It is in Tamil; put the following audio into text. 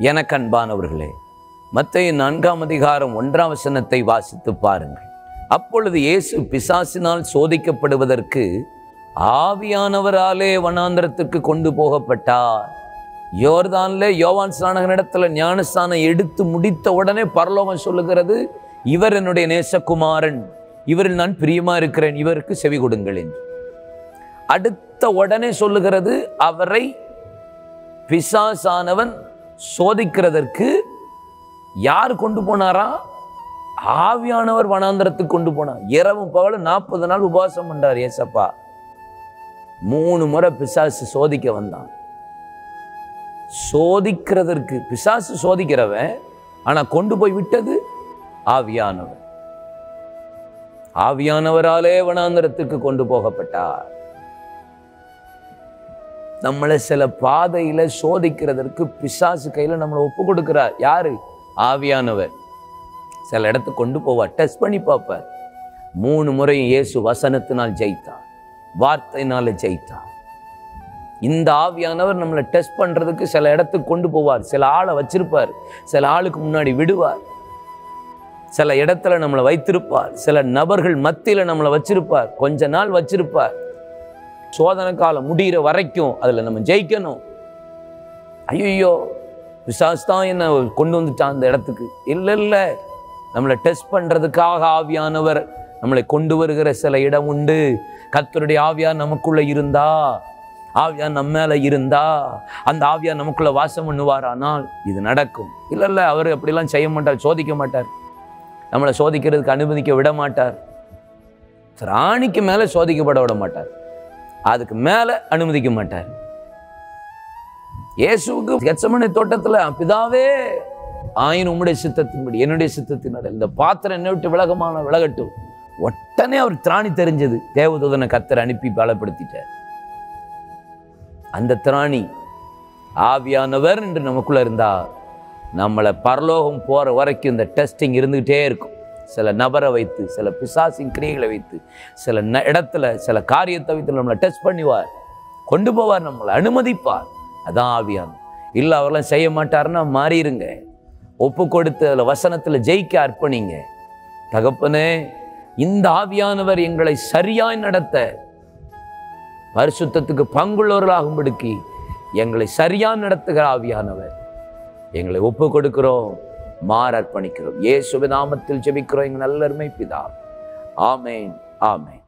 எனக்கு அன்பானவர்களே மத்திய நான்காம் அதிகாரம் ஒன்றாம் வசனத்தை வாசித்து பாருங்கள் அப்பொழுது இயேசு பிசாசினால் சோதிக்கப்படுவதற்கு ஆவியானவராலே வனாந்திரத்துக்கு கொண்டு போகப்பட்டார் யோர்தான்ல யோவான் ஸ்நானகனிடத்துல ஞானஸ்தானம் எடுத்து முடித்த உடனே பரலோகம் சொல்லுகிறது இவர் என்னுடைய நேசகுமாரன் இவரில் நான் பிரியமா இருக்கிறேன் இவருக்கு செவி கொடுங்கள் என்று அடுத்த உடனே சொல்லுகிறது அவரை பிசாசானவன் சோதிக்கிறதற்கு யார் கொண்டு போனாரா ஆவியானவர் வனாந்தரத்துக்கு கொண்டு போனார் இரவும் பகலும் நாற்பது நாள் உபவாசம் பண்றார் ஏசப்பா மூணு முறை பிசாசு சோதிக்க வந்தான் சோதிக்கிறதற்கு பிசாசு சோதிக்கிறவன் ஆனா கொண்டு போய் விட்டது ஆவியானவர் ஆவியானவராலே வனாந்தரத்துக்கு கொண்டு போகப்பட்டார் நம்மளை சில பாதையில சோதிக்கிறதற்கு பிசாசு கையில நம்மளை ஒப்பு கொடுக்கிறார் யாரு ஆவியானவர் சில இடத்துக்கு கொண்டு போவார் டெஸ்ட் பண்ணி பார்ப்பார் மூணு முறை இயேசு வசனத்தினால் ஜெயித்தார் வார்த்தையினால ஜெயித்தார் இந்த ஆவியானவர் நம்மளை டெஸ்ட் பண்றதுக்கு சில இடத்துக்கு கொண்டு போவார் சில ஆளை வச்சிருப்பார் சில ஆளுக்கு முன்னாடி விடுவார் சில இடத்துல நம்மளை வைத்திருப்பார் சில நபர்கள் மத்தியில நம்மளை வச்சிருப்பார் கொஞ்ச நாள் வச்சிருப்பார் சோதனை காலம் முடிகிற வரைக்கும் அதில் நம்ம ஜெயிக்கணும் ஐயோ பிசாஸ் தான் என்ன கொண்டு வந்துட்டான் அந்த இடத்துக்கு இல்லை இல்லை நம்மளை டெஸ்ட் பண்ணுறதுக்காக ஆவியானவர் நம்மளை கொண்டு வருகிற சில இடம் உண்டு கர்த்தருடைய ஆவியார் நமக்குள்ள இருந்தா ஆவியார் நம்ம மேல இருந்தா அந்த ஆவியார் நமக்குள்ள வாசம் பண்ணுவாரானால் இது நடக்கும் இல்லை இல்லை அவர் அப்படிலாம் செய்ய மாட்டார் சோதிக்க மாட்டார் நம்மளை சோதிக்கிறதுக்கு அனுமதிக்க விட மாட்டார் ராணிக்கு மேலே சோதிக்கப்பட விட மாட்டார் அதுக்கு மேலே அனுமதிக்க மாட்டார் இயேசுவுக்கு கெச்சமனை தோட்டத்தில் பிதாவே ஆயின் உம்முடைய சித்தத்தின்படி என்னுடைய சித்தத்தினால இந்த பாத்திரம் என்னை விட்டு விலகமான விலகட்டும் உடனே அவர் திராணி தெரிஞ்சது தேவதூதனை கத்தர் அனுப்பி பலப்படுத்திட்டார் அந்த திராணி ஆவியானவர் என்று நமக்குள்ள இருந்தா நம்மளை பரலோகம் போற வரைக்கும் இந்த டெஸ்டிங் இருந்துகிட்டே இருக்கும் சில நபரை வைத்து சில பிசாசின் கிரியைகளை வைத்து சில ந- இடத்துல சில காரியத்தை வைத்து நம்மளை டெஸ்ட் பண்ணுவார் கொண்டு போவார் நம்மளை அனுமதிப்பார் அதான் ஆவியானவர் இல்லை அவரெல்லாம் செய்ய மாட்டாருன்னா மாறிடுங்க ஒப்பு கொடுத்து அதில் வசனத்தில் ஜெயிக்க அர்ப்பணிங்க தகப்பனே இந்த ஆவியானவர் எங்களை சரியாய் நடத்த பரிசுத்தத்துக்கு பங்குள்ளவர்களாகும்படிக்கு எங்களை சரியா நடத்துகிற ஆவியானவர் எங்களை ஒப்பு கொடுக்கிறோம் மாற அர்ப்பணிக்கிறோம் இயேசுவின் நாமத்தில் ஜெபிக்கிறோம் எங்கள் நல்லருமை பிதா ஆமேன் ஆமேன்